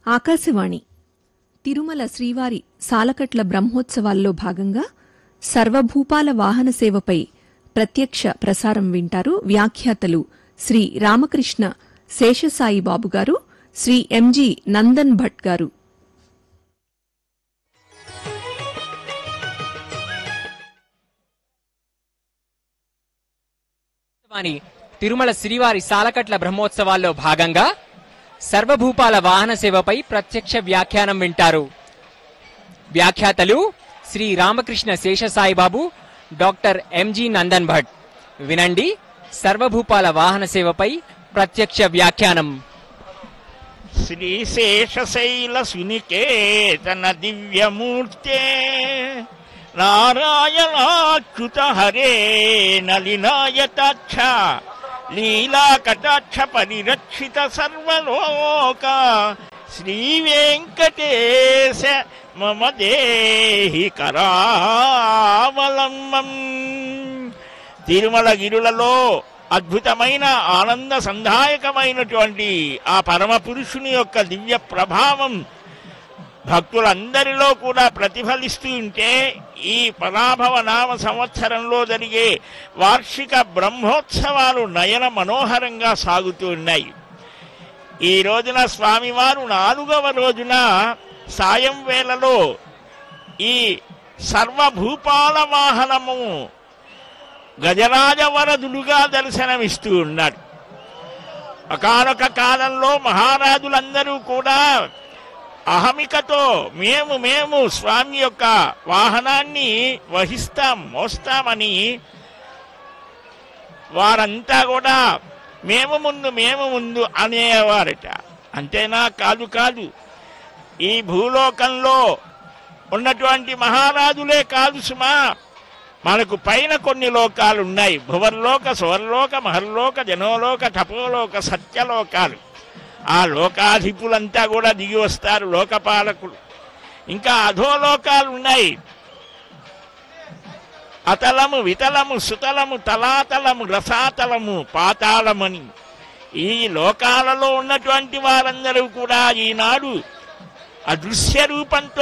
ఆకాశవాణి తిరుమల శ్రీవారి సాలకట్ల బ్రహ్మోత్సవాల్లో భాగంగా సర్వభూపాల వాహన సేవపై ప్రత్యక్ష ప్రసారం వింటారు వ్యాఖ్యాతలు శ్రీ రామకృష్ణ శేషసాయి బాబు గారు శ్రీ ఎంజి నందన్ భట్ గారు వాని తిరుమల శ్రీవారి సాలకట్ల బ్రహ్మోత్సవాల్లో భాగంగా సర్వభూపాల వాహన సేవపై ప్రత్యక్ష వ్యాఖ్యానం వింటారు వ్యాఖ్యాతలు శ్రీ రామకృష్ణ శేషసాయిబాబు డాక్టర్ ఎంజి నందన్ భట్ వినండి సర్వభూపాల వాహన సేవపై ప్రత్యక్ష వ్యాఖ్యానం శ్రీశేషశైల సునికేతన దివ్యమూర్తే నారాయణాచ్యుత హరే నలినాయతాక్ష లీలాకటాక్ష పరిరక్షిత సర్వలోక శ్రీ వెంకటేశ మమ దేహి కరావలంబం తిరుమల గిరులలో అద్భుతమైన ఆనంద సందాయకమైనటువంటి ఆ పరమ పురుషుని యొక్క దివ్య ప్రభావం భక్తులందరిలో కూడా ప్రతిఫలిస్తూ ఉంటే ఈ పరాభవ నామ సంవత్సరంలో జరిగే వార్షిక బ్రహ్మోత్సవాలు నయన మనోహరంగా సాగుతూ ఉన్నాయి ఈ రోజున స్వామివారు నాలుగవ రోజున సాయం వేళలో ఈ సర్వభూపాల వాహనము గజరాజవరదుడుగా దర్శనమిస్తూ ఉన్నాడు ఒకానొక కాలంలో మహారాజులందరూ కూడా అహమికతో మేము మేము స్వామి యొక్క వాహనాన్ని వహిస్తాం మోస్తామని వారంతా కూడా మేము ముందు మేము ముందు అనేవారట అంతేనా కాదు కాదు ఈ భూలోకంలో ఉన్నటువంటి మహారాజులే కాదు సుమా మనకు పైన కొన్ని లోకాలు ఉన్నాయి భువర్లోక సువర్లోక మహర్లోక జనోలోక తపోలోక సత్యలోకాలు ఆ లోకాధిపులంతా కూడా దిగి వస్తారు లోకపాలకులు ఇంకా అధోలోకాలు ఉన్నాయి అతలము వితలము సుతలము తలాతలము రసాతలము పాతాళమని ఈ లోకాలలో ఉన్నటువంటి వారందరూ కూడా ఈనాడు అదృశ్య రూపంతో